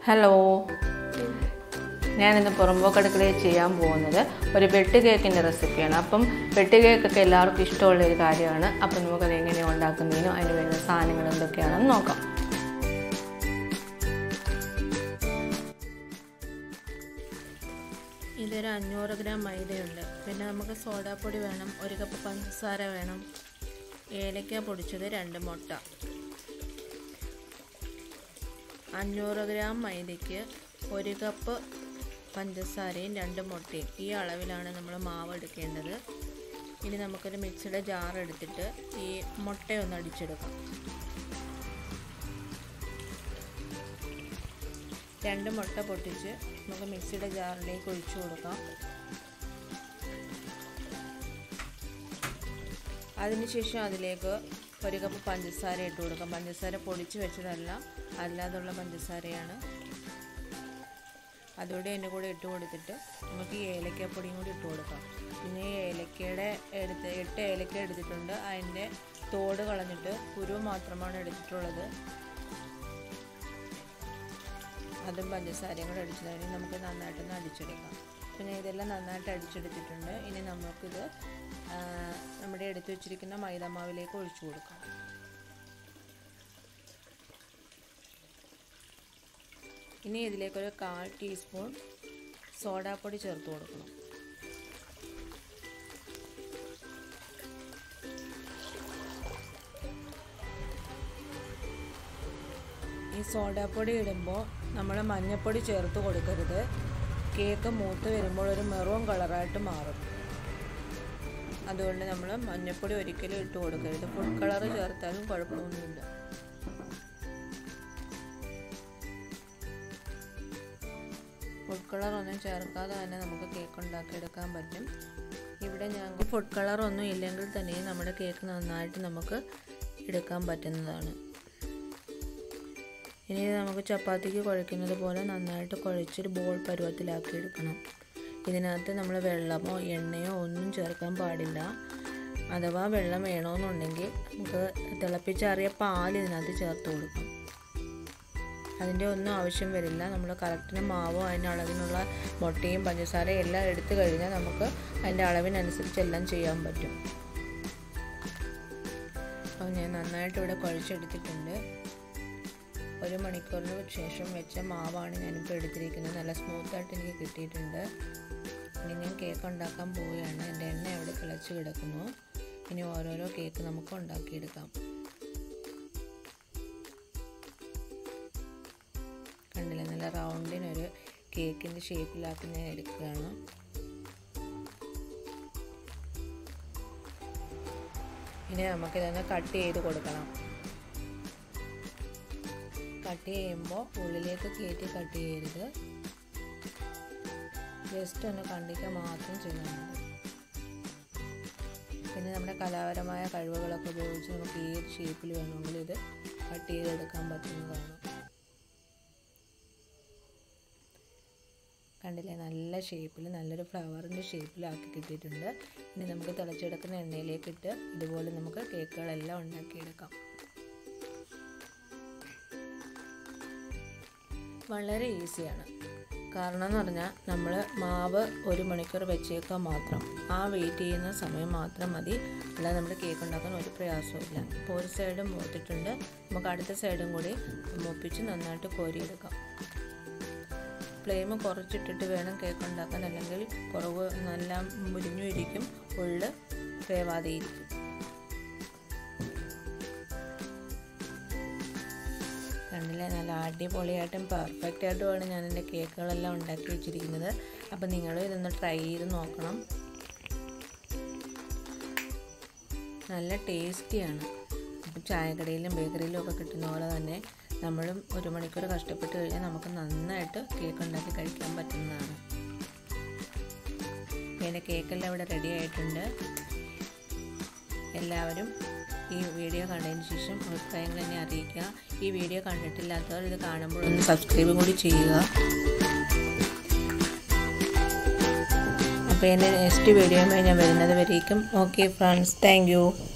hello ഞാനിന്ന് പുറമ്പോക്കടുക്കളയിൽ ചെയ്യാൻ പോകുന്നത് ഒരു വെട്ട് കേക്കിൻ്റെ റെസിപ്പിയാണ് അപ്പം വെട്ട് കേക്കൊക്കെ എല്ലാവർക്കും ഇഷ്ടമുള്ള ഒരു കാര്യമാണ് അപ്പം നമുക്കത് എങ്ങനെയാണ് ഉണ്ടാക്കുന്നതിനും അതിന് വേണ്ട സാധനങ്ങൾ എന്തൊക്കെയാണെന്ന് നോക്കാം ഇതൊരു അഞ്ഞൂറ് ഗ്രാം മൈദയുണ്ട് പിന്നെ നമുക്ക് സോഡാപ്പൊടി വേണം ഒരു കപ്പ് പഞ്ചസാര വേണം ഏലക്ക പൊടിച്ചത് രണ്ട് മുട്ട അഞ്ഞൂറ് ഗ്രാം മൈദയ്ക്ക് ഒരു കപ്പ് പഞ്ചസാരയും രണ്ട് മുട്ടയും ഈ അളവിലാണ് നമ്മൾ മാവ് എടുക്കേണ്ടത് ഇനി നമുക്കൊരു മിക്സിയുടെ ജാർ എടുത്തിട്ട് ഈ മുട്ടയൊന്ന് അടിച്ചെടുക്കാം രണ്ട് മുട്ട പൊട്ടിച്ച് നമുക്ക് മിക്സിയുടെ ജാറിലേക്ക് ഒഴിച്ചു കൊടുക്കാം അതിനുശേഷം അതിലേക്ക് ഒരു കപ്പ് പഞ്ചസാര ഇട്ട് കൊടുക്കാം പഞ്ചസാര പൊടിച്ച് വെച്ചതല്ല അല്ലാതുള്ള പഞ്ചസാരയാണ് അതുകൂടി അതിൻ്റെ കൂടെ ഇട്ട് കൊടുത്തിട്ട് നമുക്ക് ഈ ഏലക്കപ്പൊടിയും കൂടി ഇട്ട് കൊടുക്കാം പിന്നെ ഈ ഏലക്കയുടെ എടുത്ത് എട്ട് ഏലക്ക എടുത്തിട്ടുണ്ട് അതിൻ്റെ തോട് കളഞ്ഞിട്ട് കുരു മാത്രമാണ് എടുത്തിട്ടുള്ളത് അതും പഞ്ചസാരയും കൂടെ അടിച്ചു കഴിഞ്ഞ് നമുക്ക് നന്നായിട്ടൊന്ന് അടിച്ചെടുക്കാം പിന്നെ ഇതെല്ലാം നന്നായിട്ട് അടിച്ചെടുത്തിട്ടുണ്ട് ഇനി നമുക്കിത് നമ്മുടെ എടുത്തു വെച്ചിരിക്കുന്ന മൈദമാവിലേക്ക് ഒഴിച്ചു കൊടുക്കാം ഇനി ഇതിലേക്കൊരു കാൽ ടീസ്പൂൺ സോഡാപ്പൊടി ചേർത്ത് കൊടുക്കണം ഈ സോഡാപ്പൊടി ഇടുമ്പോൾ നമ്മൾ മഞ്ഞൾപ്പൊടി ചേർത്ത് കൊടുക്കരുത് കേക്ക് മൂത്ത് വരുമ്പോൾ ഒരു മെറൂൺ കളറായിട്ട് മാറും അതുകൊണ്ട് നമ്മൾ മഞ്ഞൾപ്പൊടി ഒരിക്കലും ഇട്ട് കൊടുക്കരുത് ഫുഡ് കളർ ചേർത്താലും കുഴപ്പമൊന്നുമില്ല ഫുഡ് കളർ ഒന്നും ചേർക്കാതെ തന്നെ നമുക്ക് കേക്ക് ഉണ്ടാക്കിയെടുക്കാൻ പറ്റും ഇവിടെ ഞങ്ങൾക്ക് ഫുഡ് കളർ ഒന്നും ഇല്ലെങ്കിൽ തന്നെ നമ്മുടെ കേക്ക് നന്നായിട്ട് നമുക്ക് എടുക്കാൻ പറ്റുന്നതാണ് ഇനി നമുക്ക് ചപ്പാത്തിക്ക് കുഴയ്ക്കുന്നത് പോലെ നന്നായിട്ട് കുഴച്ചൊരു ബോൾ പരുവത്തിലാക്കി എടുക്കണം ഇതിനകത്ത് നമ്മൾ വെള്ളമോ എണ്ണയോ ഒന്നും ചേർക്കാൻ പാടില്ല അഥവാ വെള്ളം വേണമെന്നുണ്ടെങ്കിൽ നമുക്ക് തിളപ്പിച്ചാറിയ പാൽ ഇതിനകത്ത് ചേർത്ത് കൊടുക്കാം അതിൻ്റെ ഒന്നും ആവശ്യം വരില്ല നമ്മൾ കറക്റ്റിന് മാവോ അതിൻ്റെ അളവിനുള്ള മുട്ടയും പഞ്ചസാരയും എല്ലാം എടുത്തു കഴിഞ്ഞാൽ നമുക്ക് അതിൻ്റെ അളവിനനുസരിച്ച് എല്ലാം ചെയ്യാൻ പറ്റും അപ്പോൾ ഞാൻ നന്നായിട്ട് ഇവിടെ കുഴച്ചെടുത്തിട്ടുണ്ട് ഒരു മണിക്കൂറിന് ശേഷം വെച്ച മാവാണ് ഞാനിപ്പോൾ എടുത്തിരിക്കുന്നത് നല്ല സ്മൂത്തായിട്ട് എനിക്ക് കിട്ടിയിട്ടുണ്ട് ഇനി ഞാൻ കേക്ക് ഉണ്ടാക്കാൻ പോവുകയാണ് എൻ്റെ എണ്ണ അവിടെ തിളച്ച് കിടക്കുന്നു ഇനി ഓരോരോ കേക്ക് നമുക്ക് ഉണ്ടാക്കിയെടുക്കാം കണ്ടില്ലേ നല്ല റൗണ്ടിനൊരു കേക്കിൻ്റെ ഷേപ്പിലാക്കി ഞാൻ എടുക്കുകയാണ് ഇനി നമുക്കിതൊന്ന് കട്ട് ചെയ്ത് കൊടുക്കണം കട്ട് ചെയ്യുമ്പോൾ ഉള്ളിലേക്ക് കയറ്റി കട്ട് ചെയ്യരുത് ജസ്റ്റ് ഒന്ന് കണ്ടിക്കുക മാത്രം ചെയ്താൽ മതി പിന്നെ നമ്മുടെ കലാപരമായ കഴിവുകളൊക്കെ ഉപയോഗിച്ച് നമുക്ക് ഏത് ഷേപ്പിൽ വേണമെങ്കിലും ഇത് കട്ട് ചെയ്തെടുക്കാൻ പറ്റുന്നതാണ് കണ്ടില്ലേ നല്ല ഷേപ്പിൽ നല്ലൊരു ഫ്ലവറിൻ്റെ ഷേപ്പിലാക്കി കിട്ടിയിട്ടുണ്ട് ഇനി നമുക്ക് തിളച്ചെടുക്കുന്ന എണ്ണയിലേക്കിട്ട് ഇതുപോലെ നമുക്ക് കേക്കുകളെല്ലാം ഉണ്ടാക്കിയെടുക്കാം വളരെ ഈസിയാണ് കാരണം എന്ന് പറഞ്ഞാൽ നമ്മൾ മാവ് ഒരു മണിക്കൂർ വെച്ചേക്കാൻ മാത്രം ആ വെയിറ്റ് ചെയ്യുന്ന സമയം മാത്രം മതി അല്ലാതെ നമ്മൾ കേക്ക് ഉണ്ടാക്കാൻ ഒരു പ്രയാസവും ഇപ്പോൾ ഒരു സൈഡ് മൂത്തിട്ടുണ്ട് നമുക്ക് അടുത്ത സൈഡും കൂടി മൂപ്പിച്ച് നന്നായിട്ട് കോരിയെടുക്കാം ഫ്ലെയിം കുറച്ചിട്ടിട്ട് വേണം കേക്ക് ഉണ്ടാക്കാൻ അല്ലെങ്കിൽ കുറവ് നല്ല മുരിഞ്ഞു ഇരിക്കും ഉള്ളിൽ വേവാതെ ഇരിക്കും കണ്ടില്ലേ നല്ല അടിപൊളിയായിട്ടും പെർഫെക്റ്റ് ആയിട്ടുമാണ് ഞാൻ എൻ്റെ കേക്കുകളെല്ലാം ഉണ്ടാക്കി വെച്ചിരിക്കുന്നത് അപ്പോൾ നിങ്ങൾ ഇതൊന്ന് ട്രൈ ചെയ്ത് നോക്കണം നല്ല ടേസ്റ്റിയാണ് അപ്പോൾ ചായക്കടയിലും ബേക്കറിയിലും ഒക്കെ കിട്ടുന്ന പോലെ തന്നെ നമ്മളും ഒരു മണിക്കൂർ കഷ്ടപ്പെട്ട് കഴിഞ്ഞാൽ നമുക്ക് നന്നായിട്ട് കേക്ക് ഉണ്ടാക്കി കഴിക്കാൻ പറ്റുന്നതാണ് പിന്നെ കേക്കെല്ലാം ഇവിടെ റെഡി ആയിട്ടുണ്ട് എല്ലാവരും ഈ വീഡിയോ കണ്ടതിന് ശേഷം അഭിപ്രായങ്ങൾ എന്നെ അറിയിക്കുക ഈ വീഡിയോ കണ്ടിട്ടില്ലാത്തവർ ഇത് കാണുമ്പോൾ ഒന്ന് സബ്സ്ക്രൈബും കൂടി ചെയ്യുക അപ്പോൾ എൻ്റെ നെക്സ്റ്റ് വീഡിയോയുമായി ഞാൻ വരുന്നത് വരേക്കും ഓക്കെ ഫ്രണ്ട്സ് താങ്ക്